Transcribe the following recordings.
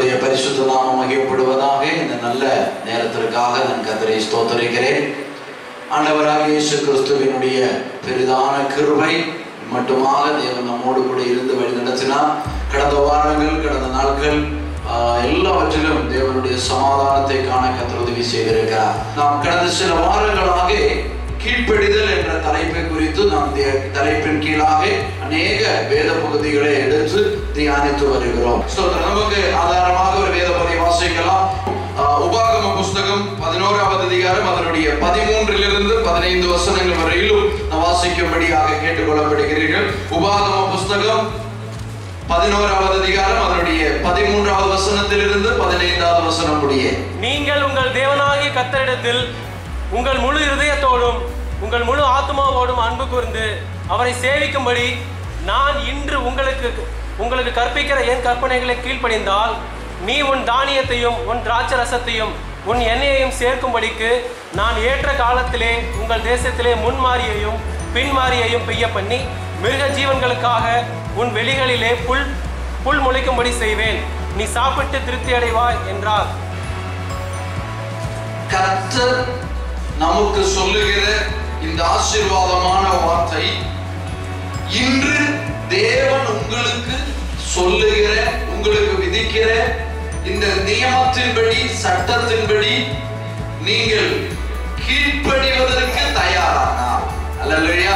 கர்த்தருடைய பரிசுத்த நாமம் மகிழப்படுவதாக இந்த நல்ல நேரத்திற்காக நான் கர்த்தரை ஸ்தோத்தரிக்கிறேன் ஆண்டவராக இயேசு கிறிஸ்துவினுடைய பெரிதான கிருபை மட்டுமாக தேவன் நம்மோடு கூட இருந்து வழி நடத்தினார் கடந்த வாரங்கள் கடந்த நாட்கள் ஆஹ், எல்லாவற்றிலும் தேவனுடைய சமாதானத்தை காண கர்த்தர் உதவி செய்திருக்கிறார் நாம் கடந்த சில வாரங்களாக கீழ்ப்படிதல் என்ற தலைப்பை குறித்து நாம் தே- தலைப்பின் கீழாக அநேக வேத பகுதிகளை எடுத்து தியானித்து வருகிறோம் ஸ்தோத்திரம். நமக்கு ஆதாரமாக ஒரு வேத பகுதி வாசிக்கலாம் ஆஹ், உபாகம புஸ்தகம் பதினோராவது அதிகாரம் அதனுடைய பதிமூன்றிலிருந்து பதினைந்து வசனங்கள் வரையிலும் நாம் வாசிக்கும்படியாக கேட்டுக்கொள்ளப்படுகிறீர்கள் உபாகம புஸ்தகம் பதினோராவது அதிகாரம் அதனுடைய பதிமூன்றாவது வசனத்திலிருந்து பதினைந்தாவது வசனம் முடிய நீங்கள் உங்கள் தேவனாகிய கத்தரிடத்தில் உங்கள் முழு இருதயத்தோடும் உங்கள் முழு ஆத்மாவோடும் அன்பு கூர்ந்து அவரை சேவிக்கும்படி நான் இன்று உங்களுக்கு உங்களுக்கு கற்பிக்கிற என் கற்பனைகளை கீழ்ப்படிந்தால் நீ உன் தானியத்தையும் உன் திராட்சை ரசத்தையும் உன் எண்ணெயையும் சேர்க்கும்படிக்கு நான் ஏற்ற காலத்திலே உங்கள் தேசத்திலே முன்மாரியையும் பின்மாரியையும் பெய்ய பண்ணி மிருக ஜீவன்களுக்காக உன் வெளிகளிலே புல் புல் முளைக்கும்படி செய்வேன் நீ சாப்பிட்டு திருப்தி அடைவாய் என்றார் கர்த்தர் நமக்கு சொல்லுகிற இந்த ஆசீர்வாதமான வார்த்தை இன்று தேவன் உங்களுக்கு சொல்லுகிற உங்களுக்கு விதிக்கிற இந்த நியமத்தின்படி சட்டத்தின்படி நீங்கள் கீழ்ப்படிவதற்கு தயாரானால் அல்லையா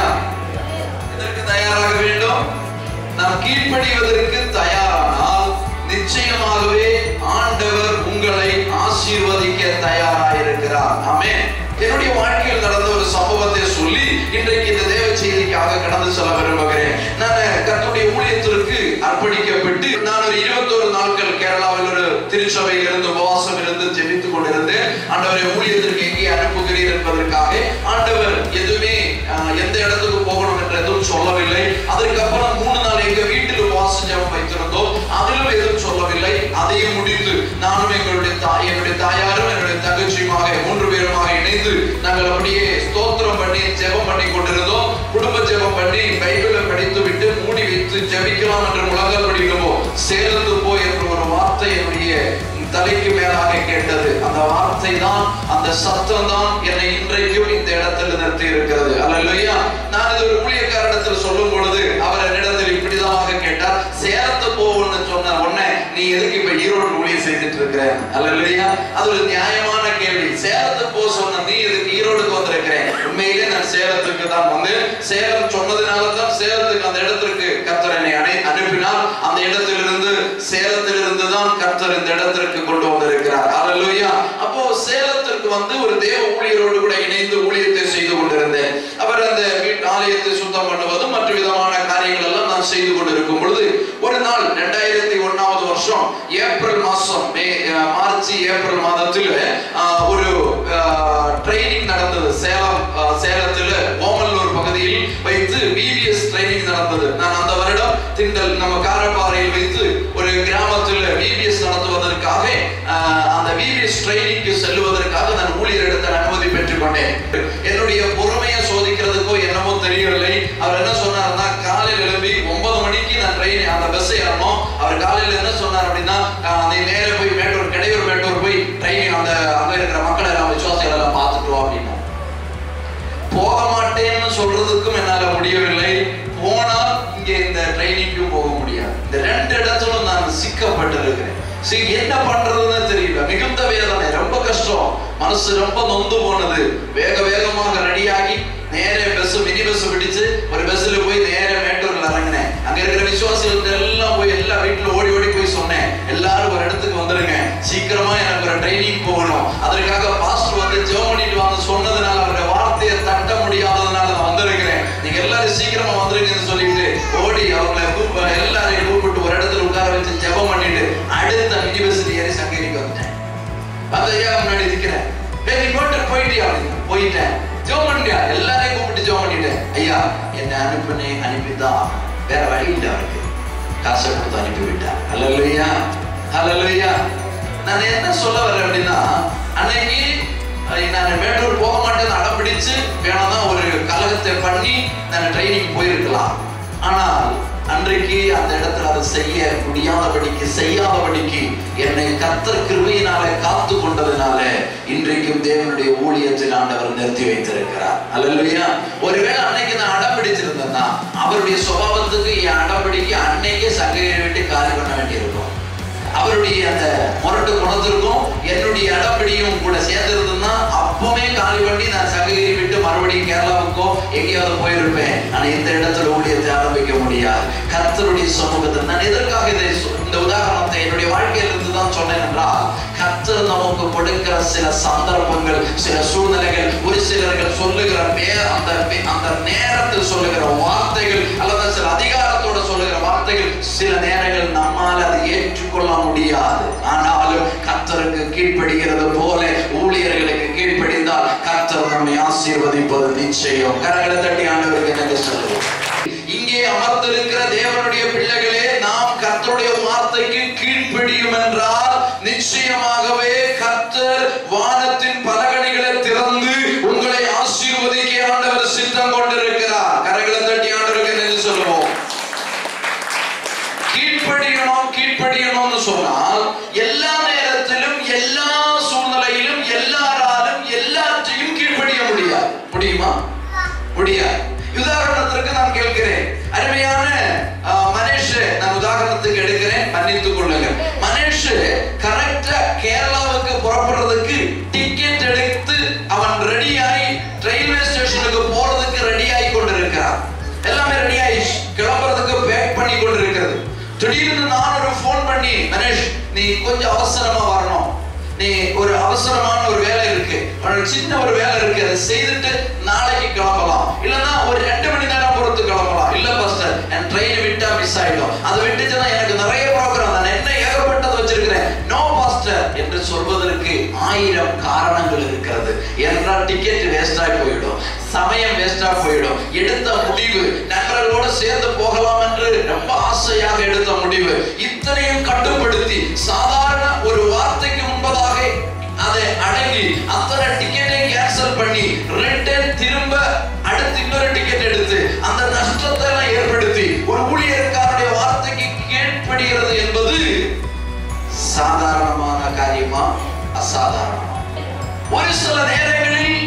இதற்கு தயாராக வேண்டும் நாம் கீழ்ப்படிவதற்கு தயாரானால் நிச்சயமாகவே ஆண்டவர் உங்களை ஆசீர்வதிக்க தயாராயிருக்கிறார் ஆமென் என்னுடைய வாழ்க்கையில் நடந்த ஒரு சம்பவத்தை சொல்லி இன்றைக்கு இந்த தேவ செய்திக்காக கடந்து செல்ல விரும்புகிறேன் நான் கர்த்தருடைய ஊழியத்திற்கு அர்ப்பணிக்கப்பட்டு நான் ஒரு இருபத்தோரு நாட்கள் கேரளாவில் ஒரு திருச்சபையில் இருந்து உபவாசம் இருந்து ஜெபித்துக் கொண்டிருந்தேன் ஆண்டவரை ஊழியத்திற்கு எங்கே அனுப்புகிறீர் என்பதற்காக ஆண்டவர் எதுவுமே ஆஹ், எந்த இடத்துக்கு போகணும் என்று எதுவும் சொல்லவில்லை அதற்கப்புறம் மூணு நாள் எங்க வீட்டில் உபவாச ஜெபம் வைத்திருந்தோம் அதிலும் எதுவும் சொல்லவில்லை அதையும் முடித்து நானும் எங்களுடைய தாய் என்னுடைய தாயாரும் என்னுடைய தங்கச்சியுமாக மூன்று பேருமாக இணைந்து நாங்கள் அப்படியே ஸ்தோத்திரம் பண்ணி ஜெபம் பண்ணி கொண்டிருந்தோம் குடும்ப ஜெபம் பண்ணி பைபிளை படித்து விட்டு மூடி வைத்து ஜெபிக்கலாம் என்று முழங்கால் படிக்கிறோமோ சேர்ந்து போய் என்ற ஒரு வார்த்தை என்னுடைய தலைக்கு மேலாக கேட்டது அந்த வார்த்தை தான் அந்த சத்தம் தான் என்னை இன்றைக்கும் இந்த இடத்தில் நிறுத்தி இருக்கிறது அல்லையா நான் இது ஒரு ஊழியக்காரிடத்தில் சொல்லும் பொழுது அவர் என்னிடத்தில் இப்படிதான் கேட்டார் சேலத்து போகணும்னு சொன்ன உடனே நீ எதுக்கு இப்ப ஈரோடு ஊழியம் செய்துட்டு இருக்கிற அல்லையா அது ஒரு நியாயமான கேள்வி சேலத்து போக சொன்ன நீ எதுக்கு ஈரோடுக்கு வந்திருக்கிறேன் உண்மையிலே நான் சேலத்துக்கு தான் வந்து சேலம் சொன்னதுனால தான் சேலத்துக்கு அந்த இடத்திற்கு கர்த்தர் என்னை அனை அனுப்பினார் அந்த இடத்திலிருந்து சேலத்திலிருந்து தான் கர்த்தர் இந்த இடத்திற்கு கொண்டு வந்திருக்கிறார் அல்லேலூயா அப்போ சேலத்திற்கு வந்து ஒரு தேவ ஊழியரோடு கூட இணைந்து ஊழியத்தை செய்து கொண்டிருந்தேன் அவர் அந்த வீட்டு ஆலயத்தை சுத்தம் பண்ணுவதும் மற்ற விதமான காரியங்கள் எல்லாம் நான் செய்து கொண்டிருக்கும் பொழுது ஒரு நாள் ரெண்டாயிரத்தி ஒன்னாவது வருஷம் ஏப்ரல் மாசம் மே அஹ், மார்ச் ஏப்ரல் மாதத்தில் அஹ், ஒரு ட்ரைனிங் நடந்தது சேலம் அஹ், சேலத்துல ஓமல்லூர் பகுதியில் வைத்து விவிஎஸ் ட்ரைனிங் நடந்தது நான் அந்த வருடம் திண்டல் நம்ம காரப்பாறையில் வைத்து ஒரு கிராமத்தில் விபிஎஸ் நடத்துவதற்காக ஆஹ், அந்த விபிஎஸ் ட்ரைனிங்க்கு செல்லுவதற்காக நான் ஊழியரிடத்தில் அனுமதி பெற்றுக்கொண்டேன் என்னுடைய பொறுமையை சோதிக்கிறதுக்கோ என்னமோ தெரியவில்லை அவர் என்ன சொன்னார்னா காலையில் எழும்பி ஒன்பது மணிக்கு நான் ட்ரெயின் அந்த பஸ் ஏறணும் அவர் காலையில் என்ன சொன்னார் அப்படின்னா ஆஹ், நீ நேரா போய் மேட்டூர் கிடையூர் மேட்டூர் போய் ட்ரைனிங் அந்த அங்க இருக்கிற மக்களை எல்லாம் விசுவாசிகள் எல்லாம் பார்த்துட்டு வா அப்படின்னா போக மாட்டேன்னு சொல்றதுக்கும் என்னால முடியவில்லை போனால் இங்க இந்த ட்ரைனிங்க்கும் போக முடியாது இந்த ரெண்டு இடத்திலும் நான் சிக்கப்பட்டிருக்கிறேன் சரி என்ன பண்றதுன்னு தெரியல மிகுந்த வேதனை ரொம்ப கஷ்டம் மனசு ரொம்ப நொந்து போனது வேக வேகமாக ரெடியாகி நேரே பஸ் மினி பஸ் பிடிச்சு ஒரு பஸ்ல போய் நேரே மேட்டூர்ல இறங்கினேன் அங்க இருக்கிற விசுவாசிகள்ட்ட எல்லாம் போய் எல்லா வீட்டுல ஓடி ஓடி போய் சொன்னேன் எல்லாரும் ஒரு இடத்துக்கு வந்துருங்க சீக்கிரமா எனக்கு ஒரு ட்ரைனிங் போகணும் அதற்காக பாஸ்டர் வந்து ஜெபம் பண்ணிட்டு வாங்க சொன்னதுனால அவருடைய வார்த்தையை தட்ட முடியாததுனால நான் வந்திருக்கிறேன் நீங்க எல்லாரும் சீக்கிரமா வந்துருங்கன்னு சொல்லிட்டு ஓடி அவங்களை கூப்ப எல்லாரையும் கூப்பிட்டு ஒரு இடத்துல உட்கார வச்சு ஜெபம் பண்ணிட்டு அடுத்த மினி பஸ்ல ஏறி சங்கரிக்கு வந்துட்டேன் வந்து ஐயா முன்னாடி நிக்கிறேன் "ஏய், நீ போட்டு போயிட்டியா அப்படின்னு போயிட்டேன் ஜெபம் பண்ணிட்டியா எல்லாரையும் கூப்பிட்டு ஜெபம் பண்ணிட்டேன் ஐயா என்னை அனுப்புனே அனுப்பிதான் வேற வழி இல்லை அவருக்கு காசை கொடுத்து அனுப்பி விட்டார் அல்லையா அல்லையா நான் என்ன சொல்ல வரேன் அப்படின்னா அன்னைக்கு அஹ், நான் மேட்டூர் போக மாட்டேன்னு அடம் பிடிச்சு வேணா ஒரு கலகத்தை பண்ணி நான் ட்ரைனிங் போயிருக்கலாம் ஆனால் அன்றைக்கு அந்த இடத்துல அதை செய்ய முடியாதபடிக்கு செய்யாதபடிக்கு என்னை கத்தர் கிருபையினாலே காத்து கொண்டதுனால இன்றைக்கும் தேவனுடைய ஊழியத்தில் ஆண்டவர் நிறுத்தி வைத்திருக்கிறார் அல்லையா ஒருவேளை அன்னைக்கு நான் அடம் பிடிச்சிருந்தேன்னா அவருடைய சுபாவத்துக்கு என் அடம் பிடிக்க அன்னைக்கே சங்கையை விட்டு காலி பண்ண வேண்டியிருக்கும் அவருடைய அந்த முரட்டு குணத்திற்கும் என்னுடைய இடப்படியும் கூட சேர்ந்திருந்ததுன்னா அப்பவே காலி பண்ணி நான் சங்ககிரி விட்டு மறுபடியும் கேரளாவுக்கோ எங்கேயாவது போயிருப்பேன் ஆனா இந்த இடத்துல ஊழியத்தை ஆரம்பிக்க முடியாது கர்த்தருடைய சமூகத்தில் நான் எதற்காக இதை சொ- இந்த உதாரணத்தை என்னுடைய வாழ்க்கையில இருந்து தான் சொன்னேன் என்றால் கர்த்தர் நமக்கு கொடுக்கிற சில சந்தர்ப்பங்கள் சில சூழ்நிலைகள் ஒரு சிலர்கள் சொல்லுகிற பே- அந்த பே- அந்த நேரத்தில் சொல்லுகிற வார்த்தைகள் அல்லது சில அதிகாரத்தோட சொல்லுகிற வார்த்தைகள் சில நேரங்கள் நம்மால் அதை ஏற்றுக்கொள்ள முடியாது ஆனாலும் கர்த்தருக்கு கீழ்ப்படுகிறது போல ஊழியர்களுக்கு கீழ்ப்படிந்தால் கர்த்தர் நம்மை ஆசீர்வதிப்பது நிச்சயம் கரங்களை தட்டி ஆண்டவருக்கு நன்றி சொல்லுவோம் இங்கே அமர்ந்திருக்கிற தேவனுடைய பிள்ளைகளே நாம் கர்த்தருடைய வார்த்தைக்கு கீழ்ப்படியும் என்றால் நிச்சயமாகவே கர்த்தர் வானத்தின் பலகணிகளை திறந்து உங்களை ஆசீர்வதிக்க ஆண்டவர் சித்தம் கொண்டிருக்கிறார் கரங்களை தட்டி ஆண்டவருக்கு நன்றி சொல்லுவோம் கீழ்ப்படியணும் கீழ்ப்படியணும்னு சொன்னால் எல்லா நேரத்திலும் எல்லா சூழ்நிலையிலும் எல்லாராலும் எல்லாற்றையும் கீழ்ப்படிய முடியாது முடியுமா முடியாது உதாரணத்திற்கு நான் கேட்கிறேன் அருமையான ஆஹ், மனேஷ் நான் உதாரணத்துக்கு எடுக்கிறேன் மன்னித்துக் கொள்ளுங்கள் மனேஷ் கரெக்டா கேரளாவுக்கு புறப்படுறதுக்கு டிக்கெட் எடுத்து அவன் ரெடியாகி ரயில்வே ஸ்டேஷனுக்கு போறதுக்கு ரெடியாகி கொண்டிருக்கிறான் எல்லாமே ரெடி ஆயிடுச்சு கிளம்புறதுக்கு பேக் பண்ணி கொண்டிருக்கிறது திடீர்னு நான் ஒரு ஃபோன் பண்ணி மனேஷ் நீ கொஞ்சம் அவசரமா வரணும் நீ ஒரு அவசரமான ஒரு வேலை இருக்கு ஒரு சின்ன ஒரு வேலை இருக்கு அதை செய்துட்டு நாளைக்கு கிளம்பலாம் இல்லைன்னா ஒரு ரெண்டு மணி நேரம் பொறுத்து கிளம்பலாம் இல்ல பாஸ்டர் என் ட்ரெயின் விட்டா மிஸ் ஆயிடும் அதை விட்டுச்சுன்னா எனக்கு நிறைய ப்ரோக்ராம் நான் என்ன ஏகப்பட்டது வச்சிருக்கிறேன் நோ பாஸ்டர் என்று சொல்வதற்கு ஆயிரம் காரணங்கள் இருக்கிறது என்றால் டிக்கெட் வேஸ்டா போயிடும் சமயம் வேஸ்டா போயிடும் எடுத்த முடிவு நண்பர்களோடு சேர்ந்து போகலாம் என்று ரொம்ப ஆசையாக எடுத்த முடிவு இத்தனையும் கட்டுப்படுத்தி சாதாரண ஒரு வார்த்தைக்கு முன்பதாக அதை அடங்கி அத்தனை டிக்கெட்டை கேன்சல் பண்ணி ரிட்டர்ன் திரும்ப அடுத்து இன்னொரு டிக்கெட் எடுத்து அந்த நஷ்டத்தை எல்லாம் ஏற்படுத்தி ஒரு ஊழியருக்காருடைய வார்த்தைக்கு கீழ்ப்படுகிறது என்பது சாதாரணமான காரியமா அசாதாரணமா ஒரு சில நேரங்களில்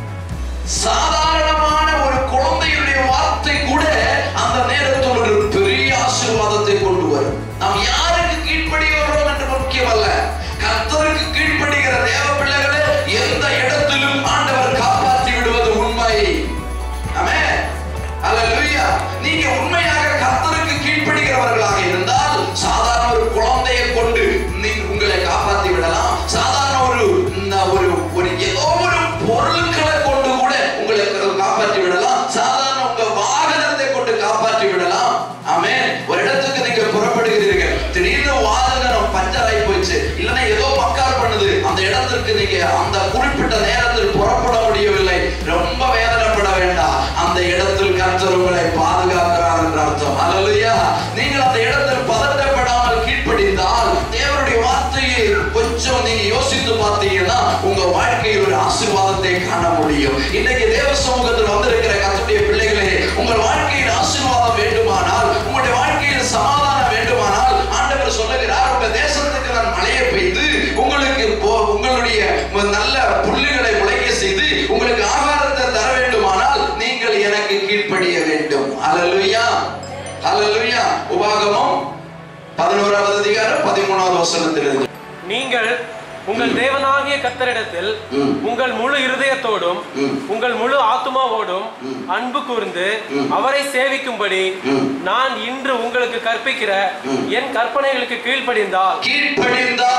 சாதாரணமான ஒரு குழந்தையுடைய வார்த்தை கூட அந்த நேரத்தில் ஒரு பெரிய ஆசீர்வாதத்தை கொண்டு வரும் நாம் யாருக்கு கீழ்ப்படிகிறோம் என்று முக்கியம் அல்ல கர்த்தருக்கு கீழ்ப்படுகிற தேவ பிள்ளைகளே எந்த இடத்திலும் ஆண்டவர் காப்பாற்றி விடுவது உண்மை ஆமென் அல்லேலூயா நீங்க உண்மையாக கர்த்தருக்கு கீழ்ப்படுகிறவர்களாக இருந்தால் சாதாரண ஒரு குழந்தையை கொண்டு நீ உங்களை காப்பாற்றி விடலாம் சாதாரண ஒரு ந- ஒரு ஒரு ஏதோ ஒரு பொருட்களை கொண்டு கூட உங்களை காப்பாற்றி விடலாம் சாதாரண உங்க வாகனத்தை கொண்டு காப்பாற்றி விடலாம் ஆமென் ஒரு இடத்துக்கு நீங்க புறப்படுகிறீர்கள் திடீர்னு வாகனம் பஞ்சர் ஆகி போச்சு இல்லைன்னா ஏதோ மக்கார் பண்ணுது அந்த இடத்திற்கு நீங்க அந்த குறிப்பிட்ட நேரத்தில் புறப்பட முடியவில்லை ரொம்ப வேதனைப்பட வேண்டாம் அந்த இடத்தில் கர்த்தர் உங்களை பாதுகாக்கிறார் என்ற அர்த்தம் அல்லையா நீங்கள் அந்த இடத்தில் பதட்டப்படாமல் கீழ்ப்படிந்தால் தேவனுடைய வார்த்தையை கொஞ்சம் நீங்க யோசித்து பார்த்தீங்கன்னா உங்க வாழ்க்கையில் ஒரு ஆசீர்வாதத்தை காண முடியும் இன்னைக்கு தேவ சமூகத்தில் வந்திருக்கிற கர்த்தருடைய பிள்ளைகளே உங்கள் வாழ்க்கையில் ஆசீர்வாதம் வேண்டுமானால் உங்களுடைய வாழ்க்கையில் சமாதானம் வேண்டுமானால் ஆண்டவர் சொல்லுகிறார் உங்க தேசத்துக்கு நான் மழையை பெய்து உங்களுக்கு போ- உங்களுடைய நல்ல புல்லுகளை முளைக்க செய்து உங்களுக்கு ஆகாரத்தை தர வேண்டுமானால் நீங்கள் எனக்கு கீழ்ப்படிய வேண்டும் அல்லேலூயா அல்லேலூயா உபாகமம் பதினோராவது அதிகாரம் பதிமூணாவது வசனத்திலிருந்து நீங்கள் உங்கள் தேவனாகிய கத்தரிடத்தில் ம். உங்கள் முழு இருதயத்தோடும் ம். உங்கள் முழு ஆத்துமாவோடும் அன்பு கூர்ந்து ம். அவரை சேவிக்கும்படி ம். நான் இன்று உங்களுக்கு கற்பிக்கிற ம். என் கற்பனைகளுக்கு கீழ்ப்படிந்தால் கீழ்ப்படிந்தா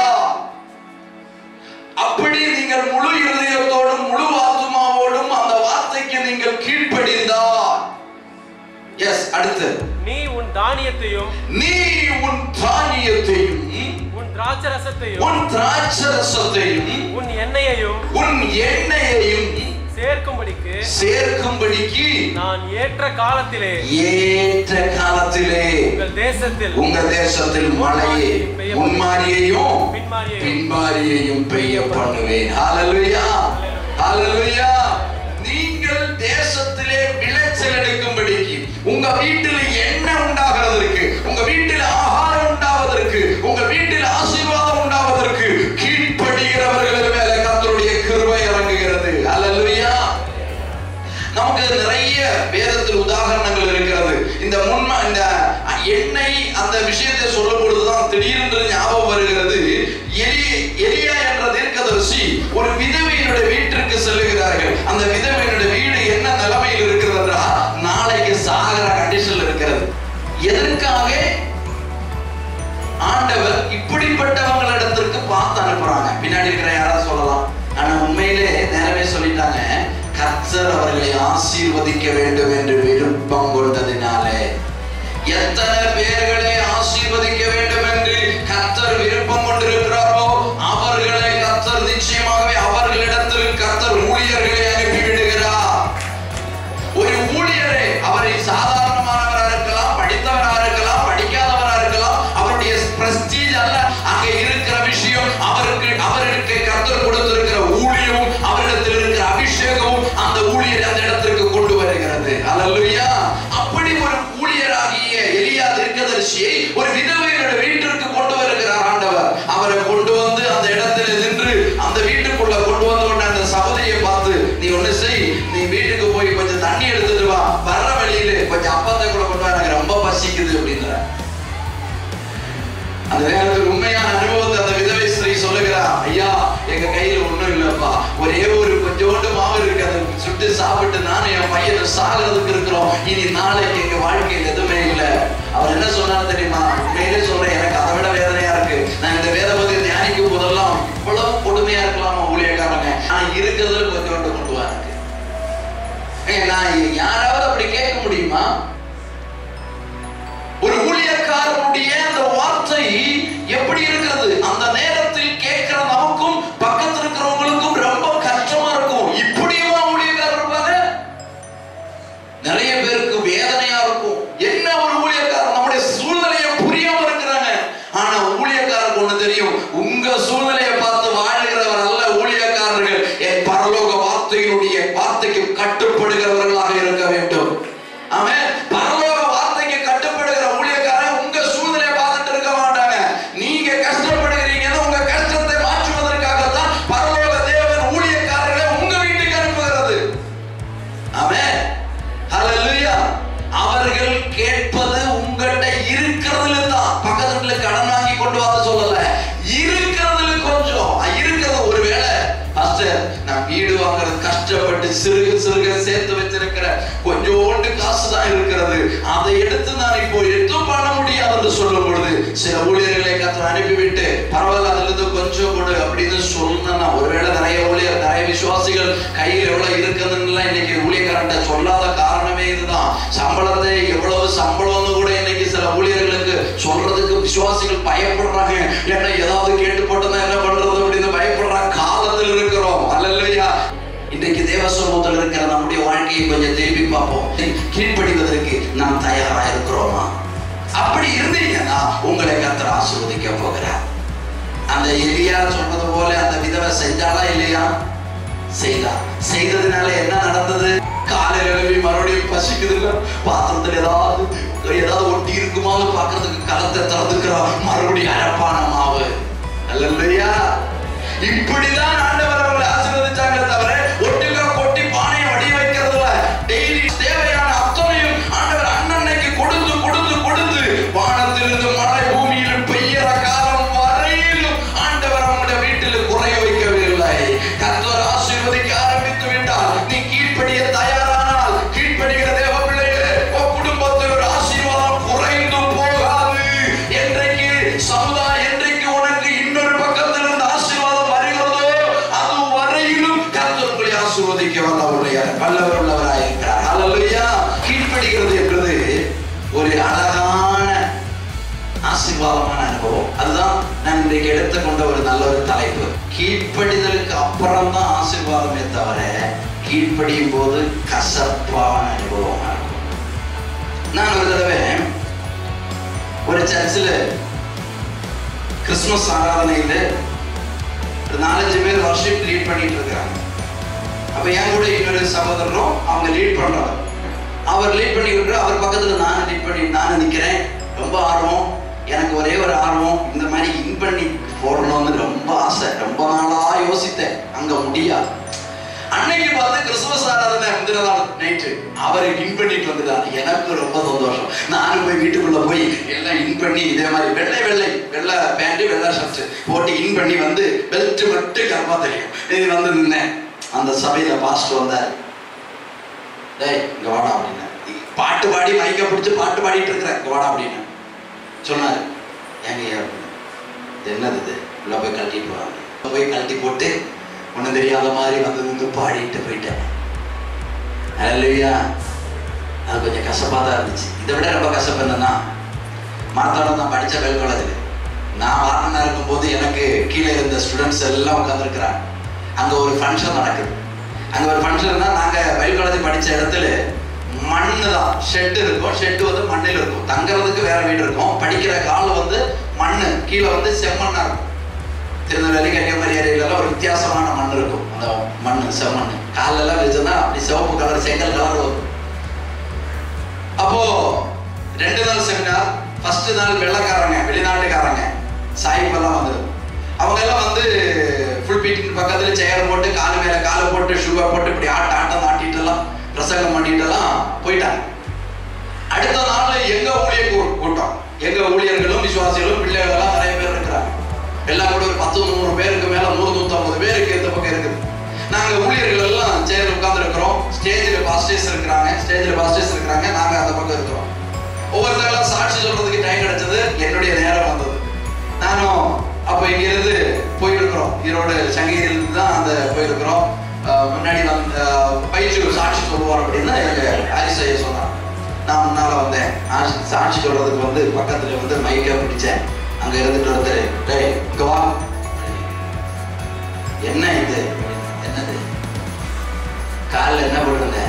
அப்படி நீங்கள் முழு இருதயத்தோடும் முழு ஆத்துமாவோடும் அந்த வார்த்தைக்கு நீங்கள் கீழ்ப்படிந்தா எஸ் அடுத்து நீ உன் தானியத்தையும் நீ உன் தானியத்தையும் உன் திராட்சரசத்தையும் உன் திராட்சரசத்தையும் உன் எண்ணெயையும் உன் எண்ணெயையும் சேர்க்கும்படிக்கு சேர்க்கும்படிக்கு நான் ஏற்ற காலத்திலே ஏற்ற காலத்திலே உங்கள் தேசத்தில் உங்க தேசத்தில் மழையை முன்மாரியையும் பின்மாரியையும் பின்மாரியையும் பெய்ய பண்ணுவேன் ஹalleluya ஹalleluya நீங்கள் தேசத்திலே விளைச்சல் எடுக்கும்படிக்கு உங்க வீட்டில் எண்ணெய் உண்டாகிறதற்கு உங்க வீட்டில் ஆகாரம் உண்டாவதற்கு உங்க வீட்டில் ஆசீர்வாதம் உண்டாவதற்கு ஆசீர்வதிக்க வேண்டும் என்று விருப்பம் கொண்டதினாலே எத்தனை பேர்களை ஆசீர்வதிக்க வேண்டும் என்று கர்த்தர் விருப்பம் கொண்டிருக்கிறாரோ அவர்களை கர்த்தர் நிச்சயமாகவே அவர்களிடத்தில் கர்த்தர் ஊழியர்களை அனுப்பிவிடுகிறார் ஒரு ஊழியரை அவரை சாதாரணமானவராக இருக்கலாம் படித்தவராக இருக்கலாம் படிக்காதவராக இருக்கலாம் அவருடைய பிரஸ்டீஜ் அல்ல அங்க இருக்கிற விஷயம் அவருக்கு அவருக்கு கர்த்தர் கொடுத்திருக்கிற ஊழியமும் அவரிடத்தில் இருக்கிற அபிஷேகமும் அந்த ஊழியர் அந்த இடத்திற்கு கொண்டு வருகிறது அல்லேலூயா அப்படி ஒரு ஊழியராகிய எலியா தீர்க்கதரிசியை ஒரு விதவையோட வீட்டிற்கு கொண்டு வருகிறார் ஆண்டவர் அவரை கொண்டு வந்து அந்த இடத்துல நின்று அந்த வீட்டுக்குள்ள கொண்டு வந்த உடனே அந்த சகோதரியை பார்த்து நீ ஒண்ணு செய் நீ வீட்டுக்கு போய் கொஞ்சம் தண்ணி எடுத்துட்டு வா வர்ற வழியில கொஞ்சம் அப்பத்தை கூட கொண்டு வா எனக்கு ரொம்ப பசிக்குது அப்படிங்கிற அந்த நேரத்தில் உண்மையான அனுபவத்தை அந்த விதவை ஸ்திரீ சொல்லுகிறா ஐயா எங்க கையில ஒண்ணும் இல்லப்பா ஒரே ஒரு கொஞ்சோண்டு மாவு இருக்கு அதை சுட்டு சாப்பிட்டு நானும் என் பையனை சாகிறதுக்கு இருக்கிறோம் இனி நாளைக்கு எங்க வாழ்க்கையில் எதுவுமே இல்லை அவர் என்ன சொன்னார் தெரியுமா உண்மையிலே சொல்றேன் எனக்கு அதை விட வேதனையா இருக்கு நான் இந்த வேத பகுதியை தியானிக்கும் போதெல்லாம் இவ்வளவு கொடுமையா இருக்கலாமா ஊழியக்காரங்க ஆனா இருக்கிறதுல கொஞ்சோண்டு கொண்டு வா எனக்கு ஏய், நான் யாராவது அப்படி கேட்க முடியுமா ஒரு ஊழியக்காரனுடைய அந்த வார்த்தை எப்படி இருக்கிறது அந்த நேரத்தில் கேட்கிற நமக்கும் பக்கத்துல இருக்கிறவங்களுக்கும் ரொம்ப கஷ்டமா இருக்கும் இப்படியுமா ஊழியக்காரர் இருப்பாங்க நிறைய பேருக்கு வேதனையா இருக்கும் என்ன ஒரு ஊழியக்காரர் நம்முடைய சூழ்நிலையை புரியாம இருக்கிறாங்க ஆனா ஊழியக்காரருக்கு ஒண்ணு தெரியும் உங்க சூழ்நிலையை பார்த்து வாழுகிறவர் அல்ல ஊழியக்காரர்கள் என் பரலோக வார்த்தையினுடைய வார்த்தைக்கு கட்டுப்படுகிறவர்களாக இருக்க வேண்டும் ஆமென் பரலோக வார்த்தைக்கு கட்டுப்படுகிற ஊழியக்காரன் உங்க சூழ்நிலையை பார்த்துட்டு இருக்க மாட்டாங்க நீங்க கஷ்டப்படுகிறீங்கன்னு உங்க கஷ்டத்தை மாற்றுவதற்காகத்தான் பரலோக தேவன் ஊழியக்காரர்களை உங்க வீட்டுக்கு அனுப்புகிறது ஆமென் ஹalleluya அவர்கள் கேட்பது உங்கள்ட்ட இருக்கிறதுல தான் பக்கத்துல கடன் வாங்கி கொண்டு வர சொல்லல இருக்கிறதுல கொஞ்சம் இருக்கிறது ஒருவேளை பாஸ்டர் நான் வீடு வாங்குறது கஷ்டப்பட்டு சிறுக சிறுக சேர்த்து வச்சிருக்கிற கொஞ்சோண்டு காசு தான் இருக்கிறது அதை எடுத்து நான் இப்போ எதுவும் பண்ண முடியாது என்று சொல்லும் பொழுது சில ஊழியர்களை கத்தர் அனுப்பிவிட்டு பரவாயில்ல அதுல இருந்து கொஞ்சம் கொடு அப்படின்னு சொன்னா ஒருவேளை நிறைய ஊழியர் நிறைய விசுவாசிகள் கையில் எவ்வளவு இருக்குதுன்னு இன்னைக்கு ஊழியக்காரன்ட்ட சொல்லாத காரணமே இதுதான் சம்பளத்தை எவ்வளவு சம்பளம்னு கூட இன்னைக்கு சில ஊழியர்களுக்கு சொல்றதுக்கு விசுவாசிகள் பயப்படுறாங்க ஏன்னா ஏதாவது கேட்டு போட்டதா என்ன பண்றது அப்படின்னு பயப்படுறாங்க காலத்தில் இருக்கிறோம் அல்லையா இன்றைக்கு தேவ சமூகத்தில் இருக்கிற நம்முடைய வாழ்க்கையை கொஞ்சம் திரும்பி பார்ப்போம் கீழ்ப்படிவதற்கு நாம் தயாரா இருக்கிறோமா அப்படி இருந்தீங்கன்னா உங்களை கத்தர் ஆசீர்வதிக்க போகிறார் அந்த எலியா சொன்னது போல அந்த விதவை செஞ்சாலா இல்லையா செய்தா செய்ததுனால என்ன நடந்தது காலையில எழுப்பி மறுபடியும் பசிக்குது இல்ல பாத்திரத்துல ஏதாவது ஏதாவது ஒட்டி இருக்குமான்னு பாக்குறதுக்கு களத்தை திறந்துக்கிறா மறுபடியும் அரப்பான மாவு அல்லையா இப்படிதான் ஆண்டவர் அவங்களை ஆசீர்வதிச்சாங்க தவிர ஒட்டுக்கா கொட்டி பானையை வடி வைக்கிறதுல டெய்லி தேவையான அத்தனையும் ஆண்டவர் அண்ணன்னைக்கு கொடுத்து கொடுத்து கொடுத்து வானத்திலிருந்து மழை பூமியில் பெய்யற காலம் வரையிலும் ஆண்டவர் அவங்களுடைய வீட்டில் குறைய வைக்கவில்லை கர்த்தர் ஆசீர்வதிக்க ஆரம்பித்து விட்டார் நீ கீழ்ப்படிய தயாரானால் கீழ்ப்படிகிற தேவ பிள்ளைகளே உன் குடும்பத்தில் ஒரு ஆசீர்வாதம் குறைந்து போகாது என்றைக்கு சமுதாயம் என்றைக்கு உனக்கு இன்னொரு பக்கத்தில் இருந்து ஆசீர்வாதம் வருகிறதோ அது வரையிலும் கர்த்தர் உங்களை ஆசீர்வதிக்க வல்லவருடைய வல்லவர் உள்ளவராய் இருக்கிறார் அல்லையா கீழ்ப்படுகிறது என்பது ஒரு அழகான ஆசீர்வாதமான அனுபவம் அதுதான் நான் இன்றைக்கு எடுத்துக்கொண்ட ஒரு நல்ல ஒரு தலைப்பு கீழ்ப்படிதலுக்கு அப்புறம் தான் ஆசீர்வாதமே தவிர கீழ்ப்படியும் போது கசப்பான அனுபவமா இருக்கும் நான் ஒரு தடவை ஒரு சர்ச்சில் கிறிஸ்துமஸ் ஆராதனையில் ஒரு நாலஞ்சு பேர் வர்ஷிப் லீட் பண்ணிட்டு இருக்காங்க அப்ப என் கூட இன்னொரு சகோதரரும் அவங்க லீட் பண்றாங்க அவர் லீட் பண்ணி விட்டு அவர் பக்கத்துல நான் லீட் பண்ணி நான் நிக்கிறேன் ரொம்ப ஆர்வம் எனக்கு ஒரே ஒரு ஆர்வம் இந்த மாதிரி இன் பண்ணி போடணும்னு ரொம்ப ஆசை ரொம்ப நாளா யோசித்தேன் அங்க முடியாது அன்னைக்கு பார்த்து கிறிஸ்துமஸ் ஆராதனை முந்தின நாள் நைட்டு அவர் இன் பண்ணிட்டு வந்துட்டார் எனக்கு ரொம்ப சந்தோஷம் நானும் போய் வீட்டுக்குள்ள போய் எல்லாம் இன் பண்ணி இதே மாதிரி வெள்ளை வெள்ளை வெள்ளை பேண்ட் வெள்ளை ஷர்ட் போட்டு இன் பண்ணி வந்து பெல்ட் மட்டும் கரப்பா தெரியும் இது வந்து நின்னேன் அந்த சபையில பாஸ்டர் வந்தார் டேய் இங்க வாடா அப்படின்னு பாட்டு பாடி மைக்க பிடிச்சு பாட்டு பாடிட்டு இருக்கிறேன் இங்க வாடா அப்படின்னு சொன்னாரு ஏங்க ஐயா அப்படின்னு. இது என்னது இது உள்ள போய் கழட்டிட்டு வாங்க உள்ள போய் கழட்டி போட்டு ஒன்றும் தெரியாத மாதிரி வந்து நின்று பாடிட்டு போயிட்டேன் அல்லையா அது கொஞ்சம் கசப்பாக தான் இருந்துச்சு இதை விட ரொம்ப கசப்பு என்னன்னா மார்த்தாடம் நான் படித்த பெல் காலேஜில் நான் வாரணனா இருக்கும்போது எனக்கு கீழே இருந்த ஸ்டூடெண்ட்ஸ் எல்லாம் உட்காந்துருக்குறாங்க அங்கே ஒரு ஃபங்க்ஷன் நடக்குது அங்கே ஒரு ஃபங்க்ஷன்னா நாங்கள் பெல் காலேஜ் படித்த இடத்துல மண்ணு தான் ஷெட் இருக்கும் ஷெட்டு வந்து மண்ணில் இருக்கும் தங்குறதுக்கு வேற வீடு இருக்கும் படிக்கிற கால் வந்து மண்ணு கீழே வந்து செம்மண்ணா இருக்கும் திருநெல்வேலி கன்னியாகுமரி ஏரியாலலாம் ஒரு வித்தியாசமான மண் இருக்கும் அந்த மண் செம்மண் காலெல்லாம் வச்சுன்னா அப்படி சிவப்பு கலர் செங்கல் கலர் வரும் அப்போ ரெண்டு நாள் செமினார் ஃபர்ஸ்ட் நாள் வெள்ளக்காரங்க வெளிநாட்டுக்காரங்க சாயிப்பெல்லாம் வந்தது அவங்க எல்லாம் வந்து ஃபுல் பீட்டிங் பக்கத்துல சேர் போட்டு கால் மேல காலை போட்டு ஷூவை போட்டு இப்படி ஆட்ட ஆட்டம் ஆட்டிட்டு எல்லாம் பிரசங்கம் பண்ணிட்டு எல்லாம் போயிட்டாங்க அடுத்த நாள் எங்க ஊழியர் கூ- கூட்டம் எங்க ஊழியர்களும் விசுவாசிகளும் பிள்ளைகள் எல்லாம் நிறைய பேர் இருக்கிறாங்க எல்லாம் கூட ஒரு பத்து நூறு பேருக்கு மேல நூறு நூத்தம்பது பேருக்கு இந்த பக்கம் இருக்குது நாங்க ஊழியர்கள் எல்லாம் சேர்ந்து உட்கார்ந்து இருக்கிறோம் ஸ்டேஜில் பாஸ்டர்ஸ் இருக்கிறாங்க ஸ்டேஜில் பாஸ்டர்ஸ் இருக்கிறாங்க நாங்க அந்த பக்கம் இருக்கிறோம் ஒவ்வொருத்தங்களும் சாட்சி சொல்றதுக்கு டைம் கிடைச்சது என்னுடைய நேரம் வந்தது நானும் அப்போ இங்கிருந்து போயிருக்கிறோம் ஈரோடு சங்ககிரியிலிருந்து தான் அந்த போயிருக்கிறோம் அஹ் முன்னாடி வந்து அஹ் பயிற்சி சாட்சி சொல்லுவார் அப்படின்னு எங்க ஆரிசைய சொன்னார் நான் முன்னால வந்தேன் ஆட்சி- சாட்சி சொல்றதுக்கு வந்து பக்கத்துல வந்து மைக்கை பிடிச்சேன் அங்க இருந்துட்டு ஒருத்தர் டேய் இங்க வா என்ன இது என்னது காலில் என்ன போட்டிருந்தேன்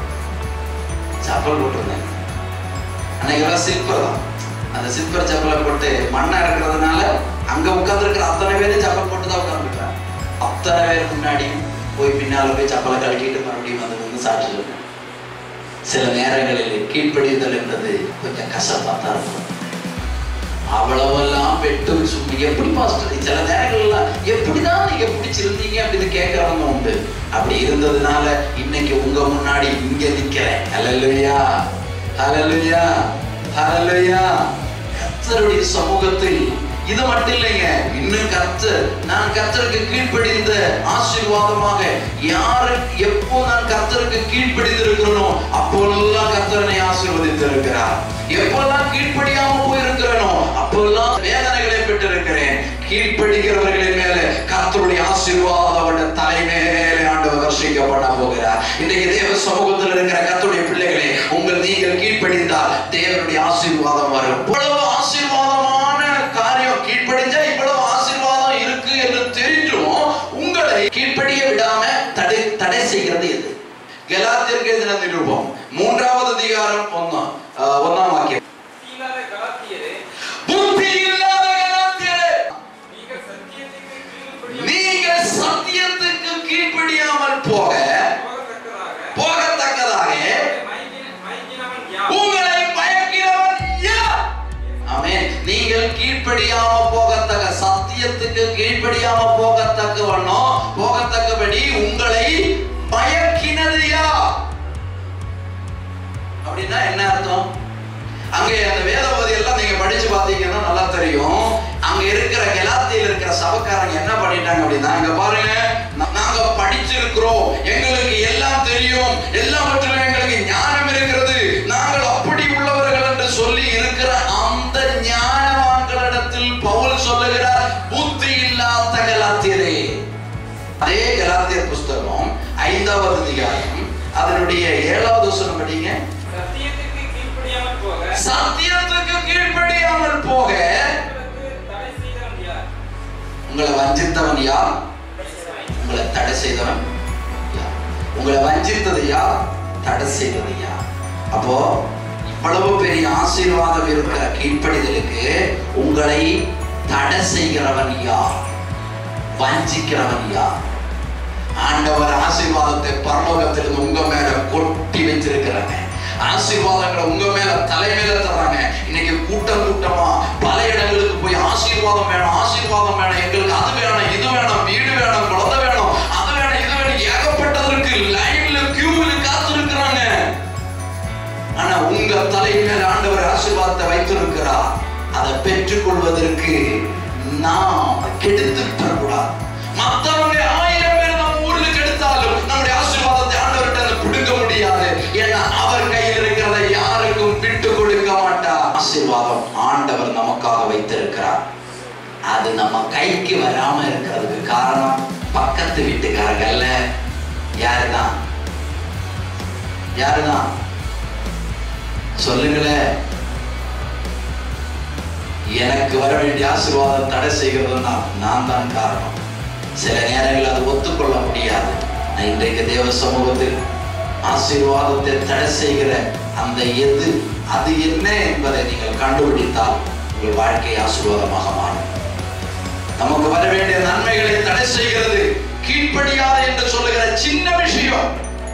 சப்பல் போட்டிருந்தேன் அன்னைக்கு எல்லாம் சில்பர் தான் அந்த சில்பர் செப்பலை போட்டு மண்ணா இருக்கிறதுனால அங்க உட்கார்ந்துருக்கிற அத்தனை பேரும் செப்பல் போட்டு தான் உட்கார்ந்துருக்காங்க அத்தனை பேர் முன்னாடியும் போய் பின்னால போய் செப்பலை கழட்டிட்டு மறுபடியும் வந்து வந்து சாட்சி சொல்றேன் சில நேரங்களில் கீழ்ப்படிதல் என்பது கொஞ்சம் கசப்பா தான் இருக்கும் அவ்வளவெல்லாம் பெட்டு சும்மா எப்படி பாஸ்டர் சில நேரங்கள்லாம் எப்படிதான் நீங்க பிடிச்சிருந்தீங்க அப்படின்னு கேட்கறவங்க உண்டு அப்படி இருந்ததுனால இன்னைக்கு உங்க முன்னாடி இங்க நிக்கிறேன் ஹalleluya ஹalleluya ஹalleluya கர்த்தருடைய சமூகத்தில் இது மட்டும் இல்லைங்க இன்னும் கர்த்தர் நான் கர்த்தருக்கு கீழ்ப்படிந்த ஆசீர்வாதமாக யாரு எப்போ நான் கர்த்தருக்கு கீழ்ப்படிந்து இருக்கிறனோ அப்போல்லாம் கர்த்தரனை ஆசீர்வதித்து இருக்கிறார் எப்பெல்லாம் கீழ்ப்படியாம போயிருக்கிறனோ அப்பெல்லாம் வேதனைகளை பெற்றிருக்கிறேன் கீழ்ப்படிக்கிறவர்களின் மேல கர்த்தருடைய ஆசீர்வாதம் அவருடைய தலை மேலே ஆண்டவர் வர்ஷிக்கப்பட போகிறார் இன்றைக்கு தேவ சமூகத்தில் இருக்கிற கர்த்தருடைய பிள்ளைகளே உங்கள் நீங்கள் கீழ்ப்படிந்தால் தேவனுடைய ஆசீர்வாதம் வரும் இவ்வளவு ஆசீர்வாதமான காரியம் கீழ்ப்படிஞ்சா இவ்வளவு ஆசீர்வாதம் இருக்கு என்று தெரிஞ்சும் உங்களை கீழ்ப்படிய விடாம தடை தடை செய்கிறது எது கலாத்தியருக்கு எதிரான நிரூபம் மூன்றாவது அதிகாரம் ஒன்னாம் ஆஹ் ஒன்னாம் வாக்கியம் இல்லாத கலாத்தியரே புத்தி இல்லாத கலாத்தியரே நீங்கள் சத்தியத்துக்கு கீழ்ப்படிய நீங்கள் சத்தியத்துக்கு கீழ்ப்படியாமல் போக போகத்தக்கதாக போகத்தக்கதாக மயங்கின- மயங்கினவன் யார்? உங்களை மயக்கிறவன் யார் ஆமென் நீங்கள் கீழ்ப்படியாம போகத்தக்க சத்தியத்துக்கு கீழ்ப்படியாம போகத்தக்கவனோ போகத்தக்கபடி உங்களை மயக்கினது யார் அப்படின்னா என்ன அர்த்தம் அங்கே அந்த வேதபதி எல்லாம் நீங்க படிச்சு பார்த்தீங்கன்னா நல்லா தெரியும் அங்க இருக்கிற கெலாத்தியில் இருக்கிற சபக்காரங்க என்ன பண்ணிட்டாங்க அப்படின்னா இங்க பாருங்க நா- நாங்க படிச்சிருக்கிறோம் எங்களுக்கு எல்லாம் தெரியும் எல்லாவற்றிலும் எங்களுக்கு ஞானம் இருக்கிறது நாங்கள் அப்படி உள்ளவர்கள் என்று சொல்லி இருக்கிற அந்த ஞானவான்களிடத்தில் பவுல் சொல்லுகிறார் புத்தி இல்லாத கலாத்தியரே அதே கலாத்தியர் புஸ்தகம் ஐந்தாவது அதிகாரம் அதனுடைய ஏழாவது வசனம் படிங்க சத்தியத்துக்கு கீழ்ப்படியாமல் போக சத்தியத்துக்கு கீழ்ப்படியாமல் போக உங்களுக்கு தடை செய்தவன் யார்? உங்களை வஞ்சித்தவன் யார் உங்களை தடை செய்தவன் யார் உங்களை வஞ்சித்தது யார் தடை செய்தது யார் அப்போ இவ்வளவு பெரிய ஆசீர்வாதம் இருக்கிற கீழ்ப்படிதலுக்கு உங்களை தடை செய்கிறவன் யார் வஞ்சிக்கிறவன் யார் ஆண்டவர் ஆசீர்வாதத்தை பரலோகத்திலிருந்து உங்க மேல கொட்டி வச்சிருக்கிறாங்க ஆசீர்வாதங்களை உங்க மேல தலை மேல தர்றாங்க இன்னைக்கு கூட்டம் கூட்டமா பல இடங்களுக்கு போய் ஆசீர்வாதம் வேணும் ஆசீர்வாதம் வேணும் எங்களுக்கு அது வேணும் இது வேணும் வீடு வேணும் குழந்தை வேணும் அது வேணும் இது வேணும் ஏகப்பட்டதற்கு லைன்ல கியூல காத்து இருக்கிறாங்க ஆனா உங்க தலை மேல ஆண்டவர் ஆசீர்வாதத்தை வைத்திருக்கிறார் அதை பெற்றுக்கொள்வதற்கு நாம் கெடுத்து பெறக்கூடாது மத்தவங்க ஆயிரம் பேர் நம்ம ஊர்ல கெடுத்தாலும் நம்முடைய ஆசீர்வாதத்தை ஆண்டவர்கிட்ட இருந்து பிடுங்க முடியாது ஏன்னா அவர் கையில் இருக்கிறதை யாருக்கும் விட்டு கொடுக்க மாட்டார் ஆசீர்வாதம் ஆண்டவர் நமக்காக வைத்திருக்கிறார் அது நம்ம கைக்கு வராம இருக்கிறதுக்கு காரணம் பக்கத்து வீட்டுக்காரங்க அல்ல யாருதான் யாருதான் சொல்லுங்களேன் எனக்கு வர வேண்டிய ஆசீர்வாதம் தடை செய்கிறதுனா நான் தான் காரணம் சில நேரங்களில் அது ஒத்துக்கொள்ள முடியாது நான் இன்றைக்கு தேவ சமூகத்தில் ஆசீர்வாதத்தை தடை செய்கிற அந்த எது அது என்ன என்பதை நீங்கள் கண்டுபிடித்தால் உங்கள் வாழ்க்கை ஆசீர்வாதமாக மாறும் நமக்கு வர வேண்டிய நன்மைகளை தடை செய்கிறது கீழ்ப்படியாத என்று சொல்லுகிற சின்ன விஷயம்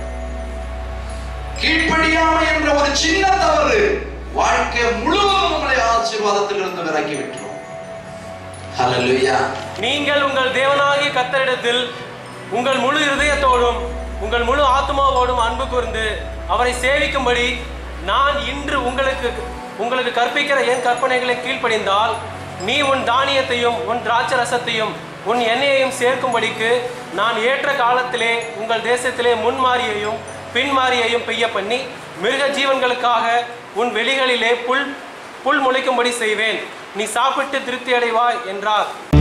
கீழ்ப்படியாமை என்ற ஒரு சின்ன தவறு வாழ்க்கை முழுவதும் உங்களை ஆசீர்வாதத்திலிருந்து விலக்கி விட்டுரும் ஹalleluya நீங்கள் உங்கள் தேவனாகிய கத்தரிடத்தில் உங்கள் முழு இருதயத்தோடும் உங்கள் முழு ஆத்மாவோடும் அன்பு கூர்ந்து அவரை சேவிக்கும்படி நான் இன்று உங்களுக்கு உங்களுக்கு கற்பிக்கிற என் கற்பனைகளை கீழ்ப்படிந்தால் நீ உன் தானியத்தையும் உன் திராட்சை ரசத்தையும் உன் எண்ணெயையும் சேர்க்கும்படிக்கு நான் ஏற்ற காலத்திலே உங்கள் தேசத்திலே முன்மாரியையும் பின்மாரியையும் பெய்ய பண்ணி மிருக ஜீவன்களுக்காக உன் வெளிகளிலே புல் புல் முளைக்கும்படி செய்வேன் நீ சாப்பிட்டு திருப்தி அடைவாய் என்றார்